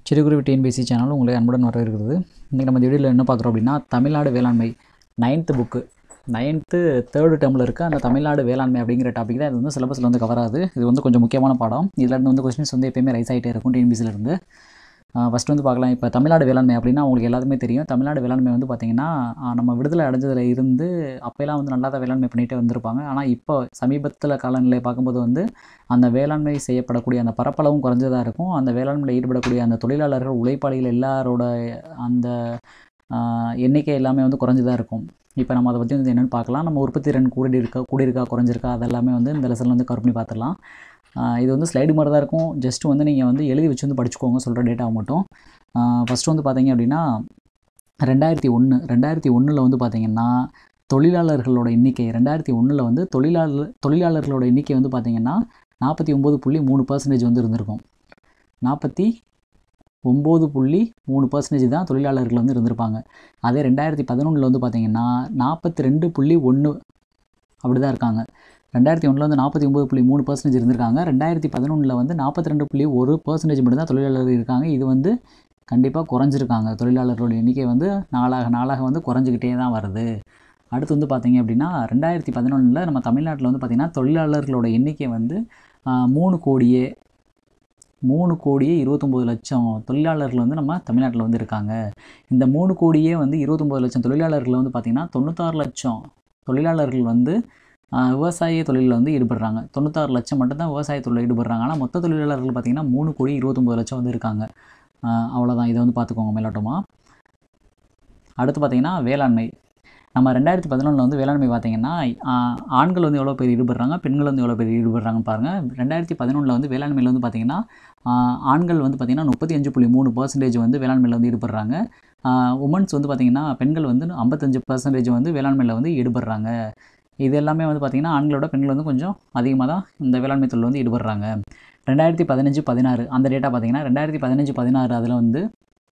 சிறுகுருவி TNPSC channel உங்களை அன்புடன் வரவேற்கிறது இன்றைக்கி நம்ம இந்த வீடியோவில் என்ன பார்க்குறோம் அப்படின்னா தமிழ்நாடு வேளாண்மை நைன்த்து புக்கு நைன்த்து தேர்டு டேர்மில் இருக்க அந்த தமிழ்நாடு வேளாண்மை அப்படிங்கிற டாபிக் தான் இது வந்து சிலபஸில் வந்து கவர் ஆகுது இது வந்து கொஞ்சம் முக்கியமான பாடம் இதில் இருந்து வந்து கொஸ்டின்ஸ் வந்து எப்பயுமே ரைஸ் ஆகிட்டே இருக்கும் டிஎன்பிசியில் இருந்து ஃபஸ்ட் வந்து பார்க்கலாம் இப்போ தமிழ்நாடு வேளாண்மை அப்படின்னா உங்களுக்கு எல்லாத்துமே தெரியும் தமிழ்நாடு வேளாண்மை வந்து பார்த்திங்கன்னா ஆஹ் நம்ம விடுதலை அடைஞ்சதுல இருந்து அப்போலாம் வந்து நல்லா தான் வேளாண்மை பண்ணிகிட்டே வந்திருப்பாங்க ஆனால் இப்போ சமீபத்தில் காலநிலையை பார்க்கும்போது வந்து அந்த வேளாண்மை செய்யப்படக்கூடிய அந்த பரப்பளவும் குறைஞ்சதாக இருக்கும் அந்த வேளாண்மையில் ஈடுபடக்கூடிய அந்த தொழிலாளர்கள் உழைப்பாளிகள் எல்லாரோட அந்த ஆஹ், எண்ணிக்கை எல்லாமே வந்து குறைஞ்சதாக இருக்கும் இப்போ நம்ம அதை பற்றி வந்து என்னென்னு பார்க்கலாம் நம்ம உற்பத்தி திறன் கூடி இருக்கா கூடியிருக்கா குறைஞ்சிருக்கா அதெல்லாமே வந்து இந்த லெசனில் வந்து கவர் பண்ணி பார்த்துடலாம் ஆஹ், இது வந்து ஸ்லைடு மாதிரி தான் இருக்கும் ஜஸ்ட் வந்து நீங்கள் வந்து எழுதி வச்சு வந்து படிச்சுக்கோங்க சொல்கிற டேட்டாவை மட்டும் ஃபஸ்ட்டு வந்து பார்த்தீங்க அப்படின்னா ரெண்டாயிரத்தி ஒன்று ரெண்டாயிரத்தி ஒன்றில் வந்து பார்த்தீங்கன்னா தொழிலாளர்களோட எண்ணிக்கை ரெண்டாயிரத்தி ஒன்றில் வந்து தொழிலாளர் தொழிலாளர்களோட எண்ணிக்கை வந்து பார்த்தீங்கன்னா நாற்பத்தி ஒம்பது புள்ளி மூணு பர்சன்டேஜ் வந்து இருந்திருக்கும் நாற்பத்தி ஒம்பது புள்ளி மூணு பர்சன்டேஜ் தான் தொழிலாளர்கள் வந்து இருந்திருப்பாங்க அதே ரெண்டாயிரத்தி பதினொன்றில் வந்து பார்த்தீங்கன்னா நாற்பத்தி ரெண்டு புள்ளி ஒன்று அப்படி தான் இருக்காங்க ரெண்டாயிரத்தி ஒன்றில் வந்து நாற்பத்தி ஒம்பது புள்ளி மூணு பர்சன்டேஜ் இருந்திருக்காங்க ரெண்டாயிரத்தி பதினொன்றில் வந்து நாற்பத்தி ரெண்டு புள்ளி ஒரு பர்சன்டேஜ் மட்டும் தான் தொழிலாளர்கள் இருக்காங்க இது வந்து கண்டிப்பாக குறைஞ்சிருக்காங்க தொழிலாளர்களோட எண்ணிக்கை வந்து நாளாக நாளாக வந்து குறைஞ்சிக்கிட்டே தான் வருது அடுத்து வந்து பார்த்தீங்க அப்படின்னா ரெண்டாயிரத்தி பதினொன்றில் நம்ம தமிழ்நாட்டில் வந்து பார்த்திங்கன்னா தொழிலாளர்களோட எண்ணிக்கை வந்து ஆஹ், மூணு கோடியே மூணு கோடியே இருபத்தொம்போது லட்சம் தொழிலாளர்கள் வந்து நம்ம தமிழ்நாட்டில் வந்து இருக்காங்க இந்த மூணு கோடியே வந்து இருபத்தொம்போது லட்சம் தொழிலாளர்கள் வந்து பார்த்திங்கன்னா தொண்ணூத்தாறு லட்சம் தொழிலாளர்கள் வந்து ஆஹ், விவசாய தொழிலில் வந்து ஈடுபடுறாங்க தொண்ணூத்தாறு லட்சம் மட்டும்தான் விவசாய தொழிலில் ஈடுபடுறாங்க ஆனால் மொத்த தொழிலாளர்கள் பார்த்திங்கன்னா மூணு கோடி இருபத்தொம்போது லட்சம் வந்து இருக்காங்க ஆஹ், அவ்வளோதான் இதை வந்து பார்த்துக்கோங்க மேலோட்டமாக அடுத்து பார்த்திங்கன்னா வேளாண்மை நம்ம ரெண்டாயிரத்தி பதினொன்றில் வந்து வேளாண்மை பார்த்தீங்கன்னா ஆஹ், ஆண்கள் வந்து எவ்வளோ பேர் ஈடுபடுறாங்க பெண்கள் வந்து எவ்வளோ பேர் ஈடுபடுறாங்கன்னு பாருங்கள் ரெண்டாயிரத்தி பதினொன்றில் வந்து வேளாண்மையில் வந்து பார்த்திங்கன்னா ஆஹ், ஆண்கள் வந்து பார்த்திங்கன்னா முப்பத்தி அஞ்சு புள்ளி மூணு பர்சன்டேஜ் வந்து வேளாண்மையில் வந்து ஈடுபடுறாங்க உமன்ஸ் வந்து பார்த்திங்கன்னா பெண்கள் வந்து ஐம்பத்தஞ்சு பர்சன்டேஜ் வந்து வேளாண்மையில் வந்து ஈடுபடுறாங்க இது எல்லாமே வந்து பார்த்திங்கன்னா ஆண்களோட பெண்கள் வந்து கொஞ்சம் அதிகமாக தான் இந்த வேளாண்மை தொழில் வந்து ஈடுபடுறாங்க ரெண்டாயிரத்தி பதினஞ்சு பதினாறு அந்த டேட்டா பார்த்தீங்கன்னா ரெண்டாயிரத்தி பதினஞ்சு பதினாறு அதில் வந்து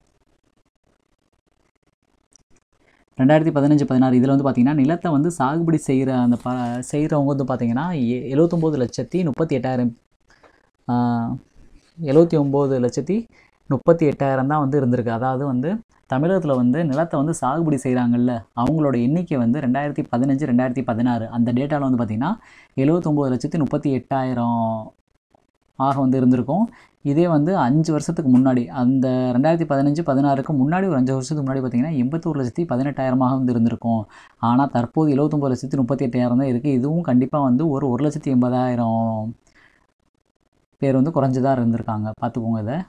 ரெண்டாயிரத்தி பதினஞ்சு பதினாறு இதில் வந்து பார்த்தீங்கன்னா நிலத்தை வந்து சாகுபடி செய்கிற அந்த ப செய்கிறவங்க வந்து பார்த்தீங்கன்னா எ எழுவத்தொம்போது லட்சத்தி முப்பத்தி எட்டாயிரம் எழுவத்தி ஒம்பது லட்சத்தி முப்பத்தி எட்டாயிரம் தான் வந்து இருந்திருக்கு அதாவது வந்து தமிழகத்தில் வந்து நிலத்தை வந்து சாகுபடி செய்கிறாங்கல்ல அவங்களோட எண்ணிக்கை வந்து ரெண்டாயிரத்தி பதினஞ்சு ரெண்டாயிரத்தி பதினாறு அந்த டேட்டாவில் வந்து பார்த்திங்கன்னா எழுவத்தொம்போது லட்சத்தி முப்பத்தி எட்டாயிரம் ஆக வந்து இருந்திருக்கும் இதே வந்து அஞ்சு வருஷத்துக்கு முன்னாடி அந்த ரெண்டாயிரத்தி பதினஞ்சு பதினாறுக்கு முன்னாடி ஒரு அஞ்சு வருஷத்துக்கு முன்னாடி பார்த்தீங்கன்னா எண்பத்தோரு லட்சத்தி பதினெட்டாயிரமாக வந்து இருந்திருக்கும் ஆனால் தற்போது எழுவத்தொம்பது லட்சத்தி முப்பத்தி எட்டாயிரம் தான் இருக்குது இதுவும் கண்டிப்பாக வந்து ஒரு ஒரு லட்சத்தி எண்பதாயிரம் பேர் வந்து குறைஞ்சதாக இருந்திருக்காங்க பார்த்துக்கோங்க இதை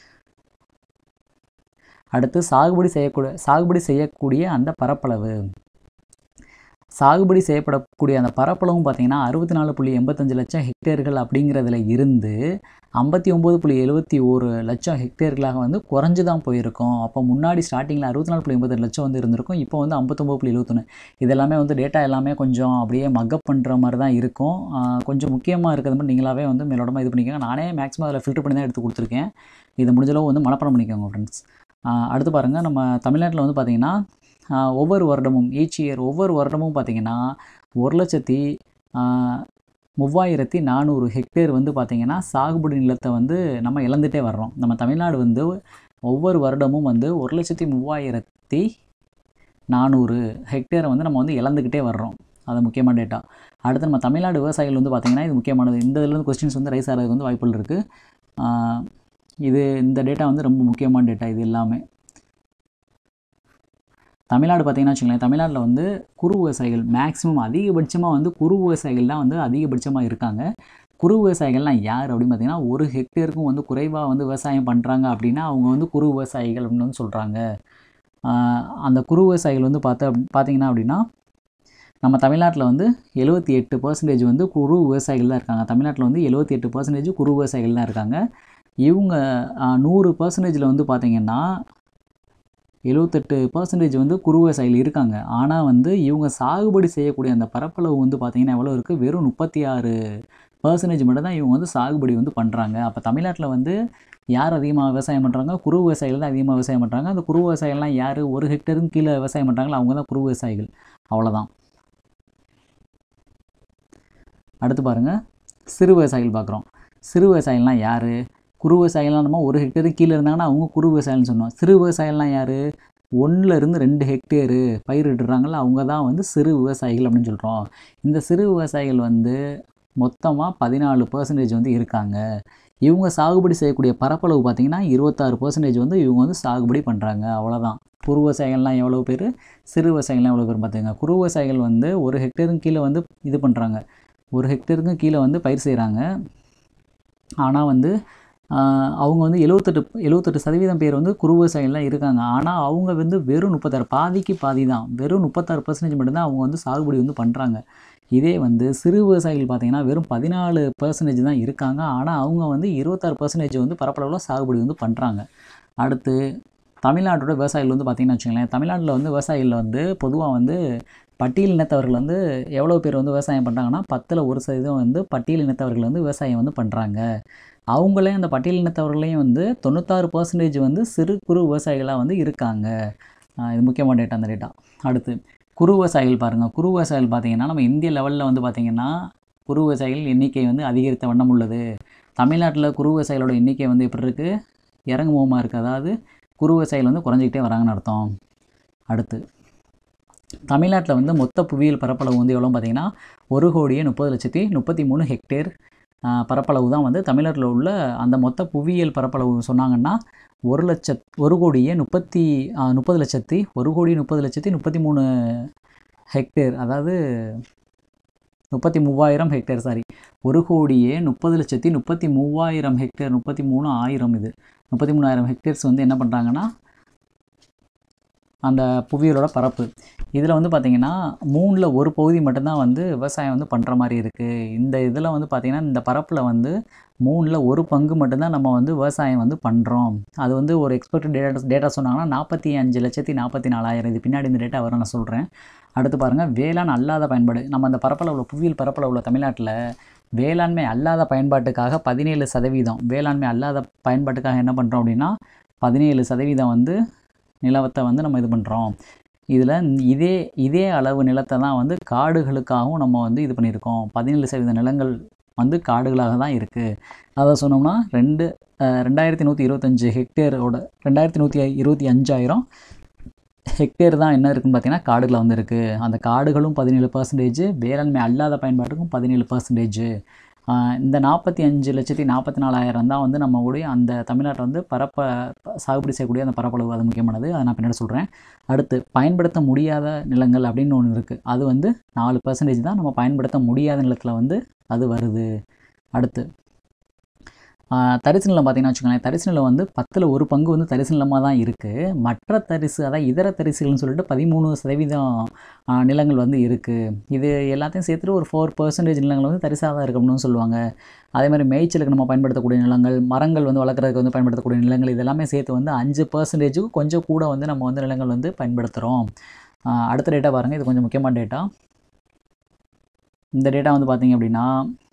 அடுத்து சாகுபடி செய்யக்கூடிய சாகுபடி செய்யக்கூடிய அந்த பரப்பளவு சாகுபடி செய்யப்படக்கூடிய அந்த பரப்பளவும் பார்த்தீங்கன்னா அறுபத்தி நாலு புள்ளி எண்பத்தஞ்சு லட்சம் ஹெக்டேர்கள் அப்படிங்கிறதுல இருந்து ஐம்பத்தி ஒம்பது புள்ளி எழுபத்தி ஒரு லட்சம் ஹெக்டேர்களாக வந்து குறைஞ்சு தான் போயிருக்கும் அப்போ முன்னாடி ஸ்டார்டிங்கில் அறுபத்தி நாலு புள்ளி எண்பத்தெட்டு லட்சம் வந்து இருந்திருக்கும் இப்போ வந்து ஐம்பத்தொம்பது புள்ளி எழுபத்தொன்று இதெல்லாமே வந்து டேட்டா எல்லாமே கொஞ்சம் அப்படியே மக்கப் பண்ணுற மாதிரி தான் இருக்கும் ஆஹ் கொஞ்சம் முக்கியமாக இருக்கிறது மட்டும் நீங்களாவே வந்து மேலோட்டமாக இது பண்ணிக்கோங்க நானே மேக்ஸிமம் அதில் ஃபில்டர் பண்ணி தான் எடுத்து கொடுத்துருக்கேன் இதை முடிஞ்சளவு வந்து மனப்பாடம் பண்ணிக்கோங்க ஃப்ரெண்ட்ஸ் அடுத்து பாருங்கள் நம்ம தமிழ்நாட்டில் வந்து பார்த்திங்கன்னா ஆஹ் ஒவ்வொரு வருடமும் ஈச் இயர் ஒவ்வொரு வருடமும் பார்த்திங்கன்னா ஒரு லட்சத்தி ஆஹ் மூவாயிரத்தி நானூறு ஹெக்டேர் வந்து பார்த்திங்கன்னா சாகுபடி நிலத்தை வந்து நம்ம இழந்துட்டே வர்றோம் நம்ம தமிழ்நாடு வந்து ஒவ்வொரு வருடமும் வந்து ஒரு லட்சத்தி மூவாயிரத்தி நானூறு ஹெக்டேரை வந்து நம்ம வந்து இழந்துக்கிட்டே வர்றோம் அது முக்கியமான டேட்டா அடுத்து நம்ம தமிழ்நாடு விவசாயிகள் வந்து பார்த்திங்கன்னா இது முக்கியமானது இந்த இதுலேருந்து கொஸ்டின்ஸ் வந்து ரைஸ் ஆகிறதுக்கு வந்து வாய்ப்புகள் இருக்குது இது இந்த டேட்டா வந்து ரொம்ப முக்கியமான டேட்டா இது எல்லாமே தமிழ்நாடு பார்த்தீங்கன்னா வச்சுக்கோங்களேன் தமிழ்நாட்டில் வந்து குறு விவசாயிகள் மேக்ஸிமம் அதிகபட்சமாக வந்து குறு விவசாயிகள் தான் வந்து அதிகபட்சமாக இருக்காங்க குறு விவசாயிகள்லாம் யார் அப்படின்னு பார்த்தீங்கன்னா ஒரு ஹெக்டேருக்கும் வந்து குறைவாக வந்து விவசாயம் பண்ணுறாங்க அப்படின்னா அவங்க வந்து குறு விவசாயிகள் அப்படின்னு வந்து சொல்கிறாங்க அந்த குறு விவசாயிகள் வந்து பார்த்த பார்த்தீங்கன்னா அப்படின்னா நம்ம தமிழ்நாட்டில் வந்து எழுபத்தி எட்டு பர்சன்டேஜ் வந்து குறு விவசாயிகள் தான் இருக்காங்க தமிழ்நாட்டில் வந்து எழுபத்தி எட்டு பர்சன்டேஜ் குறு விவசாயிகள் தான் இருக்காங்க இவங்க ஆஹ், நூறு பர்சன்டேஜில் வந்து பார்த்திங்கன்னா எழுவத்தெட்டு பர்சன்டேஜ் வந்து குறு விவசாயிகள் இருக்காங்க ஆனால் வந்து இவங்க சாகுபடி செய்யக்கூடிய அந்த பரப்பளவு வந்து பார்த்திங்கன்னா எவ்வளோ இருக்குது வெறும் முப்பத்தி ஆறு பர்சன்டேஜ் மட்டும் தான் இவங்க வந்து சாகுபடி வந்து பண்ணுறாங்க அப்போ தமிழ்நாட்டில் வந்து யார் அதிகமாக விவசாயம் பண்ணுறாங்க குறு விவசாயிகள் தான் அதிகமாக விவசாயம் பண்ணுறாங்க அந்த குறு விவசாயிகள்லாம் யார் ஒரு ஹெக்டருக்கு கீழே விவசாயம் பண்ணுறாங்களோ அவங்க தான் குறு விவசாயிகள் அவ்வளோதான் அடுத்து பாருங்கள் சிறு விவசாயிகள் பார்க்குறோம் சிறு விவசாயிகள்லாம் யார் குறு விவசாயிகள்லாம் நம்ம ஒரு ஹெக்டேருக்கு கீழே இருந்தாங்கன்னா அவங்க குறு விவசாயிகள்னு சொன்னோம் சிறு விவசாயிகள்லாம் யார் ஒன்றில் இருந்து ரெண்டு ஹெக்டேரு பயிரிடுறாங்கல்ல அவங்க தான் வந்து சிறு விவசாயிகள் அப்படின்னு சொல்கிறோம் இந்த சிறு விவசாயிகள் வந்து மொத்தமாக பதினாலு பர்சன்டேஜ் வந்து இருக்காங்க இவங்க சாகுபடி செய்யக்கூடிய பரப்பளவு பார்த்திங்கன்னா இருபத்தாறு பர்சன்டேஜ் வந்து இவங்க வந்து சாகுபடி பண்ணுறாங்க அவ்வளோதான் குறு விவசாயிகள்லாம் எவ்வளோ பேர் சிறு விவசாயிகள்லாம் எவ்வளோ பேர் பார்த்துங்க குறு விவசாயிகள் வந்து ஒரு ஹெக்டேருக்கு கீழே வந்து இது பண்ணுறாங்க ஒரு ஹெக்டேருக்கும் கீழே வந்து பயிர் செய்கிறாங்க ஆனால் வந்து ஆஹ், அவங்க வந்து எழுவத்தெட்டு எழுவத்தெட்டு சதவீதம் பேர் வந்து குறு விவசாயிகள்லாம் இருக்காங்க ஆனால் அவங்க வந்து வெறும் முப்பத்தாறு பாதிக்கு பாதி தான் வெறும் முப்பத்தாறு பர்சன்டேஜ் மட்டும்தான் அவங்க வந்து சாகுபடி வந்து பண்ணுறாங்க இதே வந்து சிறு விவசாயிகள் பார்த்தீங்கன்னா வெறும் பதினாலு பர்சன்டேஜ் தான் இருக்காங்க ஆனால் அவங்க வந்து இருபத்தாறு பர்சன்டேஜ் வந்து பரப்பளவில் சாகுபடி வந்து பண்ணுறாங்க அடுத்து தமிழ்நாட்டோட விவசாயிகள் வந்து பார்த்திங்கன்னா வச்சுங்களேன் தமிழ்நாட்டில் வந்து விவசாயிகள் வந்து பொதுவாக வந்து பட்டியல் இனத்தவர்கள் வந்து எவ்வளோ பேர் வந்து விவசாயம் பண்ணுறாங்கன்னா பத்தில் ஒரு சதவீதம் வந்து பட்டியல் இனத்தவர்கள் வந்து விவசாயம் வந்து பண்ணுறாங்க அவங்களே அந்த பட்டியல் இனத்தவர்களையும் வந்து தொண்ணூத்தாறு பர்சன்டேஜ் வந்து சிறு குறு விவசாயிகளாக வந்து இருக்காங்க ஆஹ் இது முக்கியமான டேட்டா அந்த டேட்டா அடுத்து குறு விவசாயிகள் பாருங்கள் குறு விவசாயிகள் பார்த்தீங்கன்னா நம்ம இந்திய லெவலில் வந்து பார்த்திங்கன்னா குறு விவசாயிகள் எண்ணிக்கை வந்து அதிகரித்த வண்ணம் உள்ளது தமிழ்நாட்டில் குறு விவசாயிகளோட எண்ணிக்கை வந்து எப்படி இருக்குது இறங்குமுகமாக இருக்குது அதாவது குறு விவசாயிகள் வந்து குறைஞ்சிக்கிட்டே வராங்கன்னு அர்த்தம் அடுத்து தமிழ்நாட்டில் வந்து மொத்த புவியியல் பரப்பளவு வந்து எவ்வளோ பார்த்தீங்கன்னா ஒரு கோடியே முப்பது லட்சத்தி முப்பத்தி மூணு ஹெக்டேர் ஆஹ், பரப்பளவு தான் வந்து தமிழ்நாட்டில் உள்ள அந்த மொத்த புவியியல் பரப்பளவு சொன்னாங்கன்னா ஒரு லட்சத் ஒரு கோடியே முப்பத்தி ஆஹ், முப்பது லட்சத்தி ஒரு கோடி முப்பது லட்சத்தி முப்பத்தி மூணு ஹெக்டேர் அதாவது முப்பத்தி மூவாயிரம் ஹெக்டேர் சாரி ஒரு கோடியே முப்பது லட்சத்தி முப்பத்தி மூவாயிரம் ஹெக்டேர் முப்பத்தி மூணு ஆயிரம் இது முப்பத்தி மூணாயிரம் ஹெக்டேர்ஸ் வந்து என்ன பண்ணுறாங்கன்னா அந்த புவியியலோட பரப்பு இதில் வந்து பார்த்திங்கன்னா மூணில் ஒரு பகுதி மட்டும்தான் வந்து விவசாயம் வந்து பண்ணுற மாதிரி இருக்குது இந்த இதில் வந்து பார்த்திங்கன்னா இந்த பரப்பில் வந்து மூணில் ஒரு பங்கு மட்டும்தான் நம்ம வந்து விவசாயம் வந்து பண்ணுறோம் அது வந்து ஒரு எக்ஸ்பெக்டட் டேட்டா டேட்டா சொன்னாங்கன்னா நாற்பத்தி அஞ்சு லட்சத்தி நாற்பத்தி நாலாயிரம் இது பின்னாடி இந்த டேட்டா வரும் நான் சொல்கிறேன் அடுத்து பாருங்கள் வேளாண் அல்லாத பயன்பாடு நம்ம அந்த பரப்பளவில் புவியியல் பரப்பளவில் தமிழ்நாட்டில் வேளாண்மை அல்லாத பயன்பாட்டுக்காக பதினேழு சதவீதம் வேளாண்மை அல்லாத பயன்பாட்டுக்காக என்ன பண்ணுறோம் அப்படின்னா பதினேழு சதவீதம் வந்து நிலவத்தை வந்து நம்ம இது பண்ணுறோம் இதில் இதே இதே அளவு நிலத்தை தான் வந்து காடுகளுக்காகவும் நம்ம வந்து இது பண்ணியிருக்கோம் பதினேழு சதவீத நிலங்கள் வந்து காடுகளாக தான் இருக்குது அதை சொன்னோம்னா ரெண்டு அஹ், ரெண்டாயிரத்தி நூற்றி இருபத்தஞ்சு ஹெக்டேரோட ரெண்டாயிரத்தி நூற்றி இருபத்தி அஞ்சாயிரம் ஹெக்டேர் தான் என்ன இருக்குன்னு பார்த்தீங்கன்னா காடுகளில் வந்து இருக்குது அந்த காடுகளும் பதினேழு பர்சன்டேஜ் வேளாண்மை அல்லாத பயன்பாட்டுக்கும் பதினேழு பர்சன்டேஜ் இந்த நாற்பத்தி அஞ்சு லட்சத்தி நாற்பத்தி நாலாயிரம் தான் வந்து நம்ம உடைய அந்த தமிழ்நாட்டை வந்து பரப்ப சாகுபடி செய்யக்கூடிய அந்த பரப்பளவு அது முக்கியமானது அதை நான் பின்னாடி சொல்கிறேன் அடுத்து பயன்படுத்த முடியாத நிலங்கள் அப்படின்னு ஒன்று இருக்குது அது வந்து நாலு பர்சன்டேஜ் தான் நம்ம பயன்படுத்த முடியாத நிலத்தில் வந்து அது வருது அடுத்து ஆஹ், தரிசு நிலம் பார்த்தீங்கன்னா வச்சுக்கோங்களேன் தரிசு நிலம் வந்து பத்தில் ஒரு பங்கு வந்து தரிசு நிலமாக தான் இருக்குது மற்ற தரிசு அதாவது இதர தரிசுகள்னு சொல்லிட்டு பதிமூணு சதவீதம் ஆஹ், நிலங்கள் வந்து இருக்குது இது எல்லாத்தையும் சேர்த்துட்டு ஒரு ஃபோர் பர்சன்டேஜ் நிலங்கள் வந்து தரிசாக தான் இருக்கணும்னு சொல்லுவாங்க அதே மாதிரி மேய்ச்சலுக்கு நம்ம பயன்படுத்தக்கூடிய நிலங்கள் மரங்கள் வந்து வளர்க்குறதுக்கு வந்து பயன்படுத்தக்கூடிய நிலங்கள் இதெல்லாமே சேர்த்து வந்து அஞ்சு பர்சன்டேஜுக்கு கொஞ்சம் கூட வந்து நம்ம வந்து நிலங்கள் வந்து பயன்படுத்துகிறோம் அடுத்த டேட்டா பாருங்கள் இது கொஞ்சம் முக்கியமான டேட்டா இந்த டேட்டா வந்து பார்த்தீங்க அப்படின்னா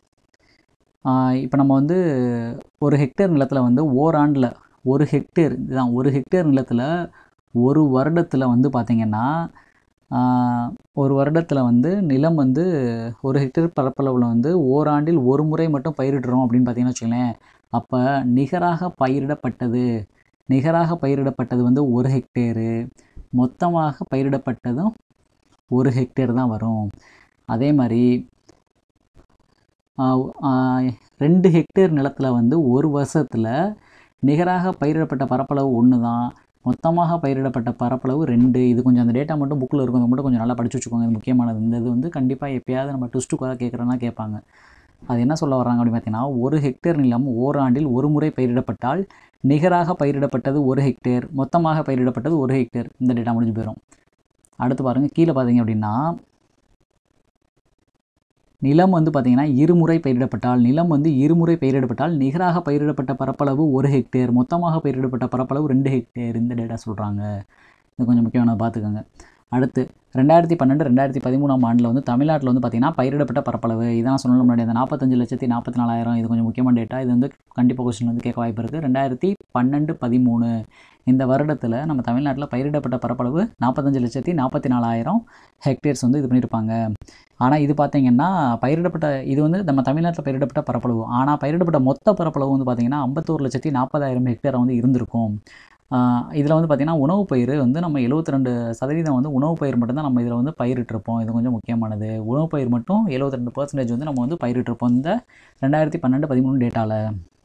இப்போ நம்ம வந்து ஒரு ஹெக்டேர் நிலத்தில் வந்து ஓராண்டில் ஒரு ஹெக்டேர் இதுதான் ஒரு ஹெக்டேர் நிலத்தில் ஒரு வருடத்தில் வந்து பார்த்திங்கன்னா ஆஹ், ஒரு வருடத்தில் வந்து நிலம் வந்து ஒரு ஹெக்டேர் பரப்பளவில் வந்து ஓராண்டில் ஒரு முறை மட்டும் பயிரிடுறோம் அப்படின்னு பார்த்தீங்கன்னா வச்சுக்கோங்களேன் அப்போ நிகராக பயிரிடப்பட்டது நிகராக பயிரிடப்பட்டது வந்து ஒரு ஹெக்டேரு மொத்தமாக பயிரிடப்பட்டதும் ஒரு ஹெக்டேர் தான் வரும் அதே மாதிரி ஆஹ் ஆஹ் ரெண்டு ஹெக்டேர் நிலத்தில் வந்து ஒரு வருஷத்தில் நிகராக பயிரிடப்பட்ட பரப்பளவு ஒன்று தான் மொத்தமாக பயிரிடப்பட்ட பரப்பளவு ரெண்டு இது கொஞ்சம் அந்த டேட்டா மட்டும் புக்கில் இருக்கும் அதை மட்டும் கொஞ்சம் நல்லா படிச்சு வச்சுக்கோங்க இது முக்கியமானது இந்த இது வந்து கண்டிப்பாக எப்பயாவது நம்ம டுஸ்ட்டுக்காக கேட்குறோன்னா கேட்பாங்க அது என்ன சொல்ல வர்றாங்க அப்படின்னு பார்த்தீங்கன்னா ஒரு ஹெக்டேர் நிலம் ஓராண்டில் ஒரு முறை பயிரிடப்பட்டால் நிகராக பயிரிடப்பட்டது ஒரு ஹெக்டேர் மொத்தமாக பயிரிடப்பட்டது ஒரு ஹெக்டேர் இந்த டேட்டா முடிஞ்சு போயிடும் அடுத்து பாருங்கள் கீழே பார்த்தீங்க அப்படின்னா நிலம் வந்து பார்த்தீங்கன்னா இருமுறை பயிரிடப்பட்டால் நிலம் வந்து இருமுறை பயிரிடப்பட்டால் நிகராக பயிரிடப்பட்ட பரப்பளவு ஒரு ஹெக்டேர் மொத்தமாக பயிரிடப்பட்ட பரப்பளவு ரெண்டு ஹெக்டேர் இந்த டேட்டா சொல்கிறாங்க இது கொஞ்சம் முக்கியமானது பார்த்துக்கோங்க அடுத்து ரெண்டாயிரத்தி பன்னெண்டு ரெண்டாயிரத்தி பதிமூணாம் ஆண்டில் வந்து தமிழ்நாட்டில் வந்து பார்த்திங்கன்னா பயிரிடப்பட்ட பரப்பளவு இதான் சொல்லணும் முன்னாடி அந்த நாற்பத்தஞ்சு லட்சத்தி நாற்பத்தி நாலாயிரம் இது கொஞ்சம் முக்கியமான டேட்டா இது வந்து கண்டிப்பாக கொஸ்டின் வந்து கேட்க வாய்ப்பு இருக்குது ரெண்டாயிரத்தி பன்னெண்டு பதிமூணு இந்த வருடத்தில் நம்ம தமிழ்நாட்டில் பயிரிடப்பட்ட பரப்பளவு நாற்பத்தஞ்சு லட்சத்தி நாற்பத்தி நாலாயிரம் ஹெக்டேர்ஸ் வந்து இது பண்ணியிருப்பாங்க ஆனால் இது பார்த்தீங்கன்னா பயிரிடப்பட்ட இது வந்து நம்ம தமிழ்நாட்டில் பயிரிடப்பட்ட பரப்பளவு ஆனால் பயிரிடப்பட்ட மொத்த பரப்பளவு வந்து பார்த்திங்கன்னா ஐம்பத்தோரு லட்சத்தி நாற்பதாயிரம் ஹெக்டேர் வந்து இருந்திருக்கும் இதில் வந்து பார்த்திங்கன்னா உணவு பயிர் வந்து நம்ம எழுபத்தி ரெண்டு சதவீதம் வந்து உணவு பயிர் மட்டும்தான் நம்ம இதில் வந்து பயிரிட்டிருப்போம் இது கொஞ்சம் முக்கியமானது உணவு பயிர் மட்டும் எழுபத்தி ரெண்டு பர்சன்டேஜ் வந்து நம்ம வந்து பயிரிட்டிருப்போம் இந்த ரெண்டாயிரத்தி பன்னெண்டு பதிமூணு டேட்டாவில்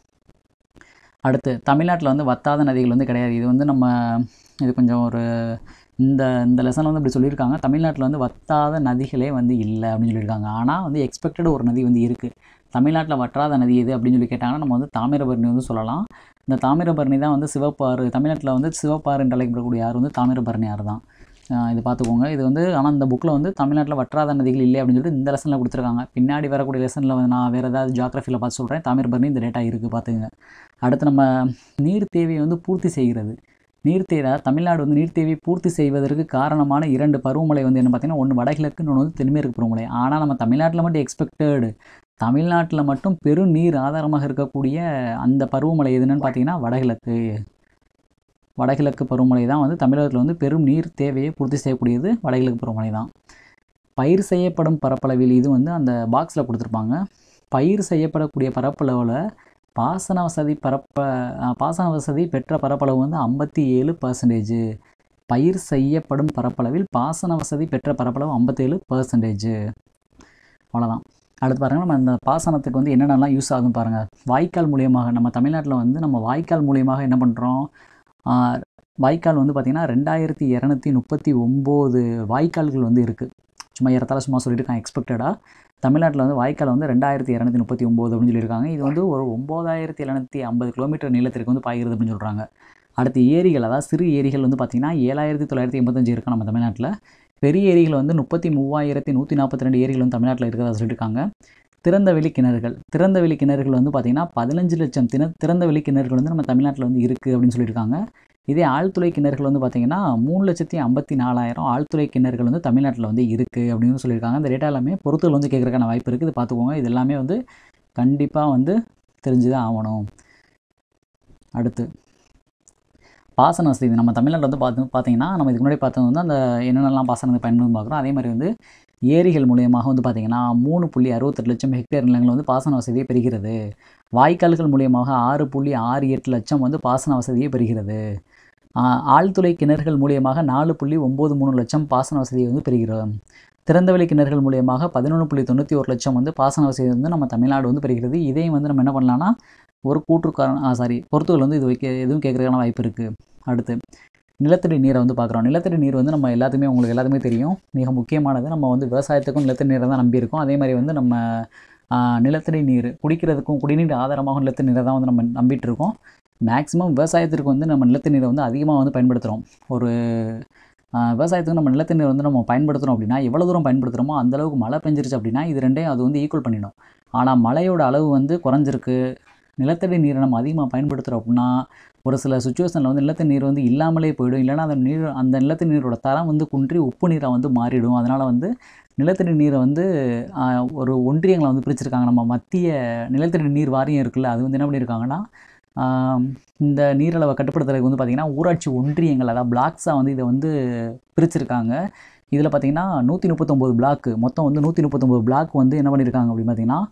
அடுத்து தமிழ்நாட்டில் வந்து வத்தாத நதிகள் வந்து கிடையாது இது வந்து நம்ம இது கொஞ்சம் ஒரு இந்த இந்த லெசனில் வந்து இப்படி சொல்லியிருக்காங்க தமிழ்நாட்டில் வந்து வத்தாத நதிகளே வந்து இல்லை அப்படின்னு சொல்லியிருக்காங்க ஆனால் வந்து எக்ஸ்பெக்டட் ஒரு நதி வந்து இருக்குது தமிழ்நாட்டில் வற்றாத நதி எது அப்படின்னு சொல்லி கேட்டாங்கன்னா நம்ம வந்து தாமிரபரணி வந்து சொல்லலாம் இந்த தாமிரபரணி தான் வந்து சிவப்பாறு தமிழ்நாட்டில் வந்து சிவப்பாறு என்று அழைக்கப்படக்கூடிய யார் வந்து தாமிரபரணி யார் தான் இது பார்த்துக்கோங்க இது வந்து ஆனால் இந்த புக்கில் வந்து தமிழ்நாட்டில் வற்றாத நதிகள் இல்லை அப்படின்னு சொல்லிட்டு இந்த லெசனில் கொடுத்துருக்காங்க பின்னாடி வரக்கூடிய லெசனில் வந்து நான் வேறு ஏதாவது ஜாகிரஃபியில் பார்த்து சொல்கிறேன் தாமிரபரணி இந்த டேட்டா இருக்குது பார்த்துங்க அடுத்து நம்ம நீர் தேவையை வந்து பூர்த்தி செய்கிறது நீர் தேவை தமிழ்நாடு வந்து நீர் தேவையை பூர்த்தி செய்வதற்கு காரணமான இரண்டு பருவமழை வந்து என்ன பார்த்தீங்கன்னா ஒன்று வடகிழக்கு இன்னொன்று வந்து தென்மேற்கு பருவமழை ஆனால் நம்ம தமிழ்நாட்டில் மட்டும் எக்ஸ்பெக்டடு தமிழ்நாட்டில் மட்டும் பெரும் நீர் ஆதாரமாக இருக்கக்கூடிய அந்த பருவமழை எதுன்னு பார்த்தீங்கன்னா வடகிழக்கு வடகிழக்கு பருவமழை தான் வந்து தமிழகத்தில் வந்து பெரும் நீர் தேவையை பூர்த்தி செய்யக்கூடியது வடகிழக்கு பருவமழை தான் பயிர் செய்யப்படும் பரப்பளவில் இது வந்து அந்த பாக்ஸில் கொடுத்துருப்பாங்க பயிர் செய்யப்படக்கூடிய பரப்பளவில் பாசன வசதி பரப்ப பாசன வசதி பெற்ற பரப்பளவு வந்து ஐம்பத்தி ஏழு பர்சன்டேஜ் பயிர் செய்யப்படும் பரப்பளவில் பாசன வசதி பெற்ற பரப்பளவு ஐம்பத்தேழு பர்சன்டேஜ் அவ்வளோதான் அடுத்து பாருங்கள் நம்ம இந்த பாசனத்துக்கு வந்து என்னென்னலாம் யூஸ் ஆகும் பாருங்கள் வாய்க்கால் மூலியமாக நம்ம தமிழ்நாட்டில் வந்து நம்ம வாய்க்கால் மூலியமாக என்ன பண்ணுறோம் வாய்க்கால் வந்து பார்த்திங்கன்னா ரெண்டாயிரத்தி இரநூத்தி முப்பத்தி ஒம்பது வாய்க்கால்கள் வந்து இருக்குது சும்மா ஏறத்தால சும்மா சொல்லியிருக்காங்க எக்ஸ்பெக்டடாக தமிழ்நாட்டில் வந்து வாய்க்கால் வந்து ரெண்டாயிரத்தி இரநூத்தி முப்பத்தி ஒம்பது அப்படின்னு சொல்லியிருக்காங்க இது வந்து ஒரு ஒம்பதாயிரத்தி எழுநூற்றி ஐம்பது கிலோமீட்டர் நீளத்திற்கு வந்து பாய்கிறது அப்படின்னு சொல்கிறாங்க அடுத்து ஏரிகள் அதாவது சிறு ஏரிகள் வந்து பார்த்திங்கன்னா ஏழாயிரத்தி தொள்ளாயிரத்தி எண்பத்தஞ்சு இருக்குது நம்ம தமிழ்நாட்டில் பெரிய ஏரிகள் வந்து முப்பத்தி மூவாயிரத்தி நூற்றி நாற்பத்தி ரெண்டு ஏரிகள் வந்து தமிழ்நாட்டில் இருக்கிறதா சொல்லியிருக்காங்க திறந்த வெளி கிணறுகள் திறந்த வெளி கிணறுகள் வந்து பார்த்திங்கன்னா பதினஞ்சு லட்சம் தின திறந்த வெளி கிணறுகள் வந்து நம்ம தமிழ்நாட்டில் வந்து இருக்குது அப்படின்னு சொல்லியிருக்காங்க இதே ஆழ்துளை கிணறுகள் வந்து பார்த்திங்கன்னா மூணு லட்சத்தி ஐம்பத்தி நாலாயிரம் ஆழ்துளை கிணறுகள் வந்து தமிழ்நாட்டில் வந்து இருக்குது அப்படின்னு சொல்லியிருக்காங்க இந்த டேட்டா எல்லாமே பொறுத்தல் வந்து கேட்குறக்கான வாய்ப்பு இருக்குது இது பார்த்துக்கோங்க இது எல்லாமே வந்து கண்டிப்பாக வந்து தெரிஞ்சு தான் ஆகணும் அடுத்து பாசன வசதி நம்ம தமிழ்நாட்டில் வந்து பார்த்து பார்த்தீங்கன்னா நம்ம இதுக்கு முன்னாடி பார்த்தது வந்து அந்த என்னென்னலாம் பாசனத்தை பயன்படுத்தி பார்க்குறோம் அதே மாதிரி வந்து ஏரிகள் மூலியமாக வந்து பார்த்திங்கன்னா மூணு புள்ளி அறுபத்தெட்டு லட்சம் ஹெக்டேர் நிலங்கள் வந்து பாசன வசதியை பெறுகிறது வாய்க்கால்கள் மூலியமாக ஆறு புள்ளி ஆறு எட்டு லட்சம் வந்து பாசன வசதியை பெறுகிறது ஆழ்துளை கிணறுகள் மூலியமாக நாலு புள்ளி ஒம்பது மூணு லட்சம் பாசன வசதியை வந்து பெறுகிறோம் திறந்தவெளி கிணறுகள் மூலியமாக பதினொன்று புள்ளி தொண்ணூற்றி ஒரு லட்சம் வந்து பாசன வசதி வந்து நம்ம தமிழ்நாடு வந்து பெறுகிறது இதையும் வந்து நம்ம என்ன பண்ணலாம்னா ஒரு கூற்றுக்காரன் சாரி பொறுத்துகள் வந்து இது வைக்க எதுவும் கேட்குறதுக்கான வாய்ப்பு இருக்குது அடுத்து நிலத்தடி நீரை வந்து பார்க்குறோம் நிலத்தடி நீர் வந்து நம்ம எல்லாத்துமே உங்களுக்கு எல்லாத்துமே தெரியும் மிக முக்கியமானது நம்ம வந்து விவசாயத்துக்கும் நிலத்தடி நீரை தான் நம்பியிருக்கோம் அதே மாதிரி வந்து நம்ம நிலத்தடி நீர் குடிக்கிறதுக்கும் குடிநீர் ஆதாரமாக நிலத்தடி நீரை தான் வந்து நம்ம நம்பிட்டு இருக்கோம் மேக்ஸிமம் விவசாயத்திற்கு வந்து நம்ம நிலத்தடி நீரை வந்து அதிகமாக வந்து பயன்படுத்துகிறோம் ஒரு விவசாயத்துக்கு நம்ம நிலத்தடி நீர் வந்து நம்ம பயன்படுத்துகிறோம் அப்படின்னா எவ்வளோ தூரம் பயன்படுத்துகிறோமோ அந்தளவுக்கு மழை பெஞ்சிருச்சு அப்படின்னா இது ரெண்டையும் அது வந்து ஈக்குவல் பண்ணிடும் ஆனால் மழையோட அளவு வந்து குறைஞ்சிருக்கு நிலத்தடி நீரை நம்ம அதிகமாக பயன்படுத்துகிறோம் அப்படின்னா ஒரு சில சுச்சுவேஷனில் வந்து நிலத்தடி நீர் வந்து இல்லாமலே போயிடும் இல்லைனா அந்த நீர் அந்த நிலத்தடி நீரோட தரம் வந்து குன்றி உப்பு நீராக வந்து மாறிடும் அதனால் வந்து நிலத்தடி நீரை வந்து ஒரு ஒன்றியங்களை வந்து பிரிச்சிருக்காங்க நம்ம மத்திய நிலத்தடி நீர் வாரியம் இருக்குல்ல அது வந்து என்ன பண்ணியிருக்காங்கன்னா இந்த நீரளவை கட்டுப்படுத்துறதுக்கு வந்து பார்த்திங்கன்னா ஊராட்சி ஒன்றியங்கள் அதாவது பிளாக்ஸாக வந்து இதை வந்து பிரிச்சிருக்காங்க இதில் பார்த்திங்கன்னா நூற்றி முப்பத்தொம்போது பிளாக்கு மொத்தம் வந்து நூற்றி முப்பத்தொம்போது பிளாக் வந்து என்ன பண்ணியிருக்காங்க அப்படின்னு பார்த்திங்கன்னா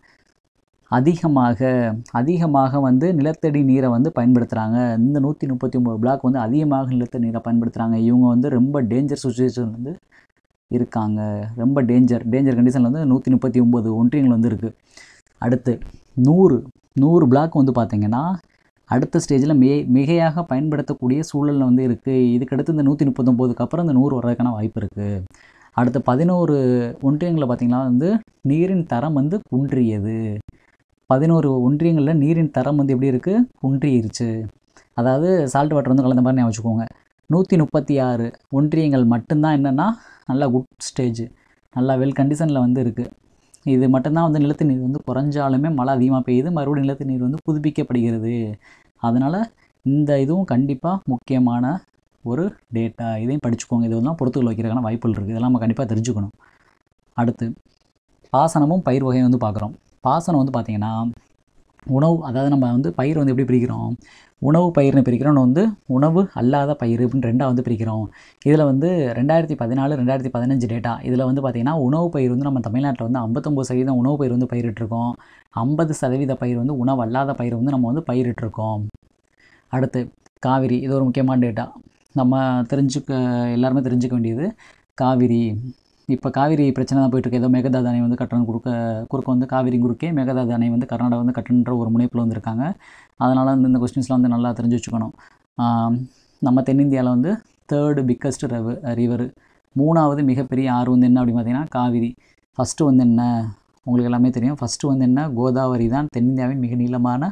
அதிகமாக அதிகமாக வந்து நிலத்தடி நீரை வந்து பயன்படுத்துகிறாங்க இந்த நூற்றி முப்பத்தி ஒம்பது பிளாக் வந்து அதிகமாக நிலத்தடி நீரை பயன்படுத்துகிறாங்க இவங்க வந்து ரொம்ப டேஞ்சர் சுச்சுவேஷன் வந்து இருக்காங்க ரொம்ப டேஞ்சர் டேஞ்சர் கண்டிஷனில் வந்து நூற்றி முப்பத்தி ஒம்பது ஒன்றியங்கள் வந்து இருக்குது அடுத்து நூறு நூறு பிளாக் வந்து பார்த்திங்கன்னா அடுத்த ஸ்டேஜில் மே மிகையாக பயன்படுத்தக்கூடிய சூழலில் வந்து இருக்குது இதுக்கடுத்து இந்த நூற்றி முப்பத்தொம்போதுக்கு அப்புறம் இந்த நூறு வர்றதுக்கான வாய்ப்பு இருக்குது அடுத்த பதினோரு ஒன்றியங்களில் பார்த்திங்கன்னா வந்து நீரின் தரம் வந்து குன்றியது பதினோரு ஒன்றியங்களில் நீரின் தரம் வந்து எப்படி இருக்குது குன்றிருச்சு அதாவது சால்ட் வாட்டர் வந்து கலந்த மாதிரி ஞாபகம் வச்சுக்கோங்க நூற்றி முப்பத்தி ஆறு ஒன்றியங்கள் மட்டும்தான் என்னென்னா நல்லா குட் ஸ்டேஜ் நல்லா வெல் கண்டிஷனில் வந்து இருக்குது இது மட்டும்தான் வந்து நிலத்து நீர் வந்து குறைஞ்சாலுமே மழை அதிகமாக பெய்யுது மறுபடியும் நிலத்து நீர் வந்து புதுப்பிக்கப்படுகிறது அதனால் இந்த இதுவும் கண்டிப்பாக முக்கியமான ஒரு டேட்டா இதையும் படிச்சுக்கோங்க இது வந்து பொறுத்துக்கள் வைக்கிறதுக்கான வாய்ப்புகள் இருக்குது இதெல்லாம் நம்ம கண்டிப்பாக தெரிஞ்சுக்கணும் அடுத்து பாசனமும் பயிர் வகையும் வந்து பார்க்குறோம் பாசனம் வந்து பார்த்திங்கன்னா உணவு அதாவது நம்ம வந்து பயிர் வந்து எப்படி பிரிக்கிறோம் உணவு பயிர்னு பிரிக்கிறோம் இன்னும் வந்து உணவு அல்லாத பயிர் அப்படின்னு ரெண்டாக வந்து பிரிக்கிறோம் இதில் வந்து ரெண்டாயிரத்தி பதினாலு ரெண்டாயிரத்தி பதினஞ்சு டேட்டா இதில் வந்து பார்த்திங்கன்னா உணவு பயிர் வந்து நம்ம தமிழ்நாட்டில் வந்து ஐம்பத்தொம்பது சதவீதம் உணவு பயிர் வந்து பயிரிட்டிருக்கோம் ஐம்பது சதவீத பயிர் வந்து உணவு அல்லாத பயிர் வந்து நம்ம வந்து பயிரிட்டிருக்கோம் அடுத்து காவிரி இது ஒரு முக்கியமான டேட்டா நம்ம தெரிஞ்சுக்க எல்லாருமே தெரிஞ்சுக்க வேண்டியது காவிரி இப்போ காவிரி பிரச்சனை தான் போயிட்டுருக்கு ஏதோ மேகதாது அணை வந்து கட்டணம் கொடுக்க குறுக்க வந்து காவிரி குறுக்கே மேகதாது அணை வந்து கர்நாடகா வந்து கட்டணுன்ற ஒரு முனைப்பில் வந்திருக்காங்க அதனால் வந்து இந்த கொஸ்டின்ஸ்லாம் வந்து நல்லா தெரிஞ்சு வச்சுக்கணும் ஆம், நம்ம தென்னிந்தியாவில் வந்து தேர்டு பிக்கஸ்ட் ரெவ ரிவர் மூணாவது மிகப்பெரிய ஆறு வந்து என்ன அப்படின்னு பார்த்தீங்கன்னா காவிரி ஃபஸ்ட்டு வந்து என்ன உங்களுக்கு எல்லாமே தெரியும் ஃபஸ்ட்டு வந்து என்ன கோதாவரி தான் தென்னிந்தியாவின் மிக நீளமான